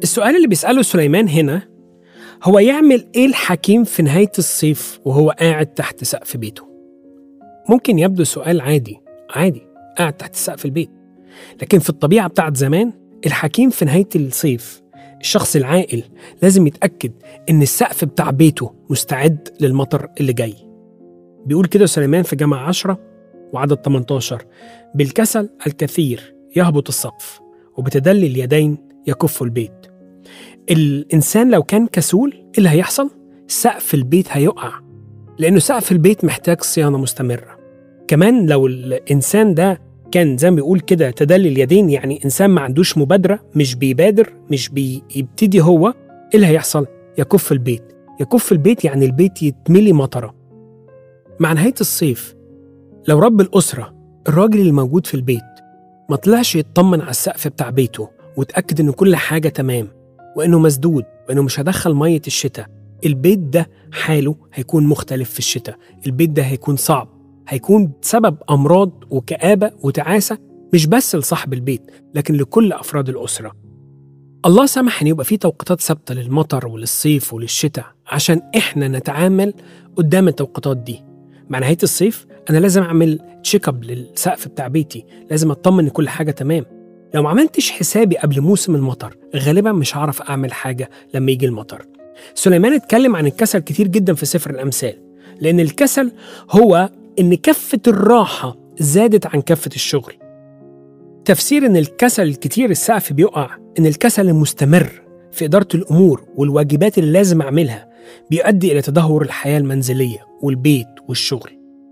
السؤال اللي بيسأله سليمان هنا هو يعمل إيه الحكيم في نهاية الصيف وهو قاعد تحت سقف بيته؟ ممكن يبدو سؤال عادي عادي قاعد تحت سقف البيت لكن في الطبيعة بتاعت زمان الحكيم في نهاية الصيف الشخص العاقل لازم يتأكد إن السقف بتاع بيته مستعد للمطر اللي جاي بيقول كده سليمان في جامعة عشرة وعدد 18 بالكسل الكثير يهبط السقف وبتدلي اليدين يكف البيت الإنسان لو كان كسول إيه اللي هيحصل؟ سقف البيت هيقع لأنه سقف البيت محتاج صيانة مستمرة كمان لو الإنسان ده كان زي ما بيقول كده تدلي اليدين يعني إنسان ما عندوش مبادرة مش بيبادر مش بيبتدي هو إيه اللي هيحصل؟ يكف البيت يكف البيت يعني البيت يتملي مطرة مع نهاية الصيف لو رب الأسرة الراجل اللي موجود في البيت ما طلعش يطمن على السقف بتاع بيته وتأكد إن كل حاجة تمام وإنه مسدود وإنه مش هدخل مية الشتاء البيت ده حاله هيكون مختلف في الشتاء البيت ده هيكون صعب هيكون سبب أمراض وكآبة وتعاسة مش بس لصاحب البيت لكن لكل أفراد الأسرة الله سمح إن يبقى في توقيتات ثابتة للمطر وللصيف وللشتاء عشان إحنا نتعامل قدام التوقيتات دي مع نهاية الصيف أنا لازم أعمل تشيك اب للسقف بتاع بيتي لازم أطمن إن كل حاجة تمام لو ما عملتش حسابي قبل موسم المطر غالبا مش هعرف أعمل حاجة لما يجي المطر سليمان اتكلم عن الكسل كتير جدا في سفر الأمثال لأن الكسل هو إن كفة الراحة زادت عن كفة الشغل تفسير إن الكسل الكتير السقف بيقع إن الكسل المستمر في إدارة الأمور والواجبات اللي لازم أعملها بيؤدي إلى تدهور الحياة المنزلية والبيت والشغل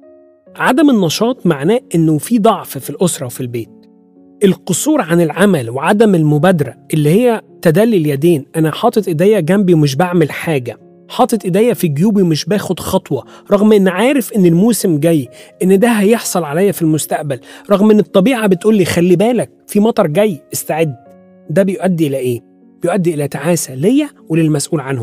عدم النشاط معناه إنه في ضعف في الأسرة وفي البيت القصور عن العمل وعدم المبادرة اللي هي تدلي اليدين أنا حاطط إيديا جنبي ومش بعمل حاجة حاطط إيديا في جيوبي ومش باخد خطوة رغم إن عارف إن الموسم جاي إن ده هيحصل عليا في المستقبل رغم إن الطبيعة بتقول لي خلي بالك في مطر جاي استعد ده بيؤدي إلى إيه؟ بيؤدي إلى تعاسة ليا وللمسؤول عنه